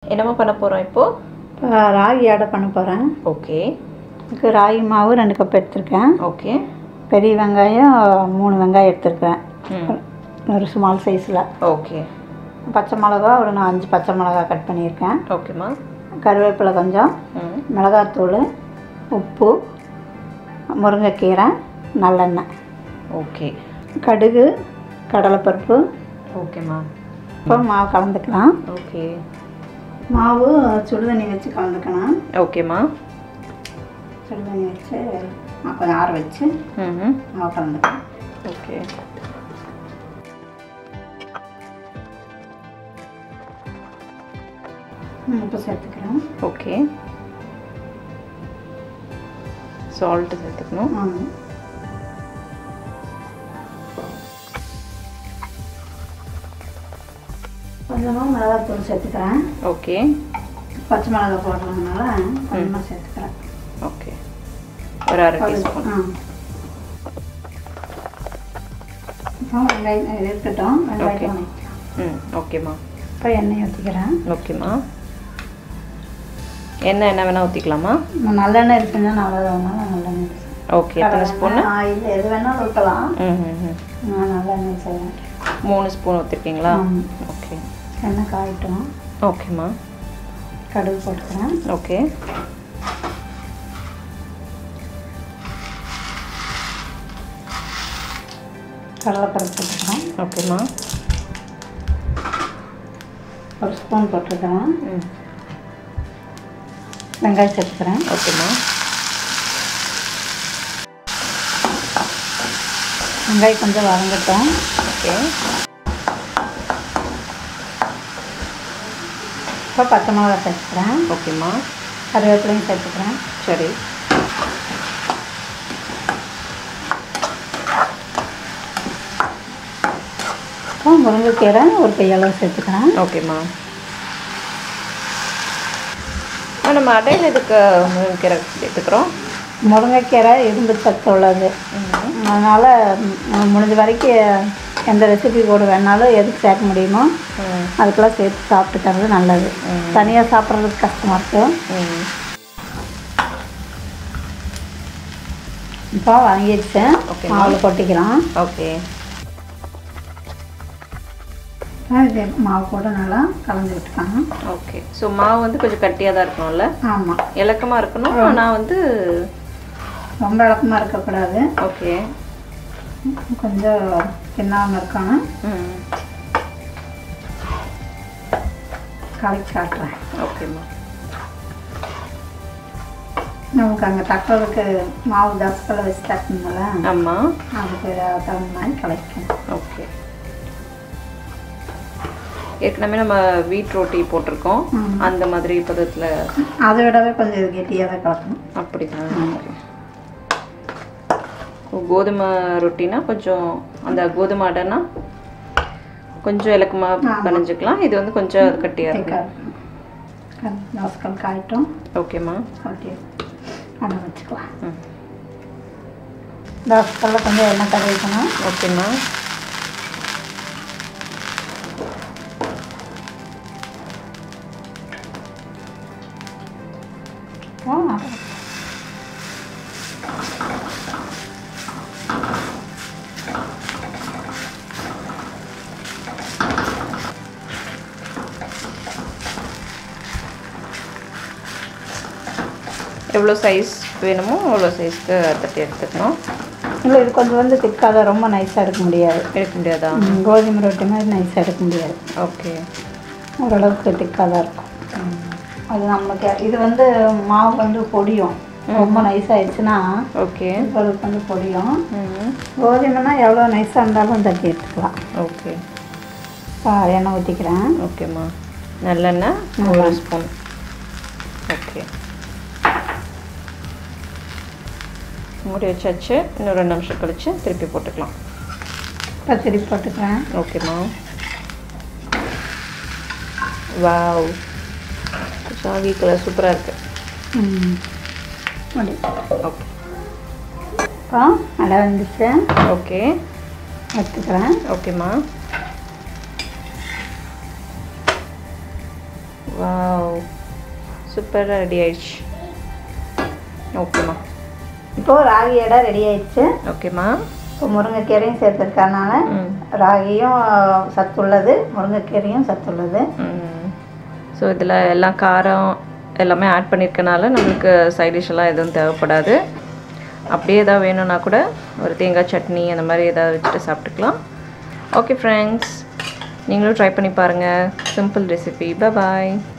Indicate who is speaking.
Speaker 1: என்னம்மா பண்ண போகிறோம் இப்போது
Speaker 2: இப்போ ராகி ஆடை பண்ண போகிறேன்
Speaker 1: ஓகே
Speaker 2: இதுக்கு ராகி மாவு ரெண்டு கப் எடுத்திருக்கேன்
Speaker 1: ஓகே
Speaker 2: பெரிய வெங்காயம் மூணு வெங்காயம் எடுத்திருக்கேன்
Speaker 1: ம்
Speaker 2: ஒரு ஸ்மால் சைஸில்
Speaker 1: ஓகே
Speaker 2: பச்சை மிளகா ஒரு நான் அஞ்சு பச்சை மிளகா கட் பண்ணியிருக்கேன்
Speaker 1: ஓகேம்மா
Speaker 2: கருவேப்பிலை கொஞ்சம்
Speaker 1: ம்
Speaker 2: மிளகாத்தூள் உப்பு முருங்கைக்கீரை நல்லெண்ணெய்
Speaker 1: ஓகே
Speaker 2: கடுகு கடலைப்பருப்பு
Speaker 1: ஓகேம்மா
Speaker 2: இப்போ மாவு கலந்துக்கலாம்
Speaker 1: ஓகே
Speaker 2: மாவு சுடுதண்ணி வச்சு கலந்துக்கணும்
Speaker 1: ஓகேம்மா
Speaker 2: சுடுதண்ணி வச்சு நான் கொஞ்சம் ஆற வச்சு
Speaker 1: ம்
Speaker 2: மாவு கலந்துக்கலாம்
Speaker 1: ஓகே
Speaker 2: ம், உப்பு சேர்த்துக்கிறேன்
Speaker 1: ஓகே சால்ட்டு சேர்த்துக்கணும்
Speaker 2: ஆமாம் கொஞ்சமாக மிளகாத்தூள் சேர்த்துக்கிறேன்
Speaker 1: ஓகே
Speaker 2: பச்சை மிளகா போடுறதுனால கொஞ்சமாக சேர்த்துக்கிறேன்
Speaker 1: ஓகே ஒரு அரை டீஸ்பூன்
Speaker 2: ஆ இப்போ வெங்காயம் இது இருக்கட்டும்
Speaker 1: Okay.
Speaker 2: வெங்காயம் வதக்கிக்கலாம்.
Speaker 1: ம் ஓகேம்மா
Speaker 2: இப்போ எண்ணெய் ஊற்றிக்கிறேன்
Speaker 1: ஓகேம்மா என்ன என்ன வேணால் ஊற்றிக்கலாமா
Speaker 2: நல்லெண்ணெய் இருக்குன்னா நல்லதாக நல்லெண்ணெய்
Speaker 1: ஓகே எத்தனை ஸ்பூனு
Speaker 2: ஆயில் எது வேணாலும் ஊற்றலாம்
Speaker 1: ம் ம் ம்
Speaker 2: நான் நல்லெண்ணெய் செய்வேன்
Speaker 1: மூணு ஸ்பூன் ஊற்றிருக்கீங்களா
Speaker 2: ஆமாம்.
Speaker 1: ஓகே
Speaker 2: எண்ணெய் காயிட்டும்
Speaker 1: ஓகேம்மா
Speaker 2: கடுகு போட்டுக்கிறேன்
Speaker 1: ஓகே
Speaker 2: கடலைப்பருப்பு போட்டுக்கிறேன்
Speaker 1: ஓகேம்மா
Speaker 2: ஒரு ஸ்பூன் போட்டுக்கிறேன்
Speaker 1: ம்
Speaker 2: வெங்காயம் சேர்த்துக்கிறேன்
Speaker 1: ஓகேம்மா
Speaker 2: வெங்காயம் கொஞ்சம் வதங்கட்டும்
Speaker 1: ஓகே
Speaker 2: இப்போ பச்சை மிளகா சேர்த்துக்கிறேன்
Speaker 1: ஓகேம்மா
Speaker 2: கருவேப்பிலையும் சேர்த்துக்கிறேன்
Speaker 1: சரி
Speaker 2: இப்போ முருங்கைக்கீரை ஒரு கையளவு சேர்த்துக்கிறேன்
Speaker 1: ஓகேம்மா ஆ, நம்ம அடையில் இதுக்கு முருங்கைக்கீரை சேர்த்துக்கிறோம்
Speaker 2: முருங்கைக்கீரை இரும்பு சத்து உள்ளது
Speaker 1: ம்
Speaker 2: அதனால் ம், முடிஞ்ச வரைக்கும் எந்த ரெசிபி கூட வேணாலும் எதுக்கு சேர்க்க முடியுமோ
Speaker 1: ம்
Speaker 2: அதுக்கெல்லாம் சேர்த்து சாப்பிட்டுக்கிறது நல்லது
Speaker 1: ம்.
Speaker 2: தனியாக சாப்பிட்றதுக்கு கஷ்டமாக இருக்கும்
Speaker 1: ம்
Speaker 2: இப்போ வாங்கிடுச்சு
Speaker 1: Okay.
Speaker 2: மாவில் கொட்டிக்கலாம்
Speaker 1: ஓகே
Speaker 2: இது மாவு கூட நல்லா கலந்து விட்டுக்கலாம்
Speaker 1: ஓகே ஸோ மாவு வந்து கொஞ்சம் கட்டியாக தான் இருக்கணும்ல
Speaker 2: ஆமாம்
Speaker 1: இலக்கமாக இருக்கணும் நான் வந்து
Speaker 2: ரொம்ப இலக்கமாக இருக்கக்கூடாது
Speaker 1: ஓகே
Speaker 2: கொஞ்சம் பின்னாமல் இருக்கணும்
Speaker 1: ம்
Speaker 2: கலக்கி காட்டுறேன்
Speaker 1: ஓகேம்மா
Speaker 2: நமக்கு அங்கே தக்கிறதுக்கு மாவு தசத்தில் வச்சு தட்டணும்ல
Speaker 1: ஆமாம்
Speaker 2: அதுக்கு தகுந்த மாதிரி கலக்கணும்
Speaker 1: ஓகே ஏற்கனவே நம்ம வீட் ரொட்டி போட்டிருக்கோம்
Speaker 2: ம்.
Speaker 1: அந்த மாதிரி பதத்தில்
Speaker 2: அதை விடவே கொஞ்சம் இது கெட்டியாக தான் கலக்கணும்
Speaker 1: அப்படிதான் ஓ, கோதுமை ரொட்டினா கொஞ்சம் அந்த கோதுமை அடைனா கொஞ்சம் இலக்கமாக
Speaker 2: ஆமா.
Speaker 1: பனைஞ்சுக்கலாம் இது வந்து கொஞ்சம் கட்டியாக
Speaker 2: திக்காக
Speaker 1: இருக்கும்
Speaker 2: இருக்கணும் தோசைக்கல் காயிட்டும்
Speaker 1: ஓகேம்மா
Speaker 2: ஓகே அதை வச்சுக்கலாம்
Speaker 1: ம்
Speaker 2: தோசைக்கல்ல கொஞ்சம் எண்ணெய் தடவிக்கணும்
Speaker 1: ஓகேம்மா
Speaker 2: ஆ,
Speaker 1: எவ்வளோ சைஸ் வேணுமோ அவ்வளோ சைஸ்க்கு தட்டி எடுத்துக்கணும்
Speaker 2: இல்லை இது கொஞ்சம் வந்து திக்காக ரொம்ப நைஸாக எடுக்க முடியாது
Speaker 1: எடுக்க முடியாதா
Speaker 2: ம், கோதுமை ரொட்டி மாதிரி நைஸாக எடுக்க முடியாது
Speaker 1: ஓகே
Speaker 2: ஓரளவுக்கு திக்காக தான் இருக்கும் அது நம்மளுக்கு இது வந்து மாவு வந்து பொடியும் ரொம்ப நைஸாகிடுச்சுன்னா
Speaker 1: ஓகே
Speaker 2: பொருளுக்கு வந்து பொடியும்
Speaker 1: ம்
Speaker 2: கோதுமைனா எவ்வளோ நைஸாக இருந்தாலும் தட்டி எடுத்துக்கலாம்
Speaker 1: ஓகே
Speaker 2: இப்போ எண்ணெய் ஊற்றிக்கிறேன்
Speaker 1: ஓகேம்மா நல்லெண்ணெய் ஒரு ஸ்பூன் ஓகே மூடி வச்சாச்சு இன்னும் ரெண்டு நிமிஷம் கழிச்சு திருப்பி போட்டுக்கலாம்
Speaker 2: இப்போ திருப்பி போட்டுக்கிறேன்
Speaker 1: ஓகேம்மா வாவ் சாவி கலர் சூப்பராக இருக்குது
Speaker 2: ம் முடி
Speaker 1: ஓகே
Speaker 2: இப்போ நல்லா வந்துச்சு
Speaker 1: ஓகே
Speaker 2: எடுத்துக்கிறேன்
Speaker 1: ஓகேம்மா வாவ் சூப்பராக ரெடி ஆயிடுச்சு ஓகேம்மா
Speaker 2: இப்போ ராகி எடை ரெடி ஆயிடுச்சு
Speaker 1: ஓகேம்மா
Speaker 2: இப்போ முருங்கைக்கீரையும் சேர்த்துருக்கறனால
Speaker 1: ம்
Speaker 2: ராகியும் சத்துள்ளது முருங்கைக்கீரையும் சத்துள்ளது
Speaker 1: ஸோ இதில் எல்லாம் காரம் எல்லாமே ஆட் பண்ணியிருக்கனால நம்மளுக்கு சைட் டிஷ் எல்லாம் எதுவும் தேவைப்படாது அப்படியே ஏதாவது வேணும்னா கூட ஒரு தேங்காய் சட்னி அந்த மாதிரி ஏதாவது வச்சுட்டு சாப்பிட்டுக்கலாம் ஓகே ஃப்ரெண்ட்ஸ் நீங்களும் ட்ரை பண்ணி பாருங்கள் சிம்பிள் ரெசிபி பாய்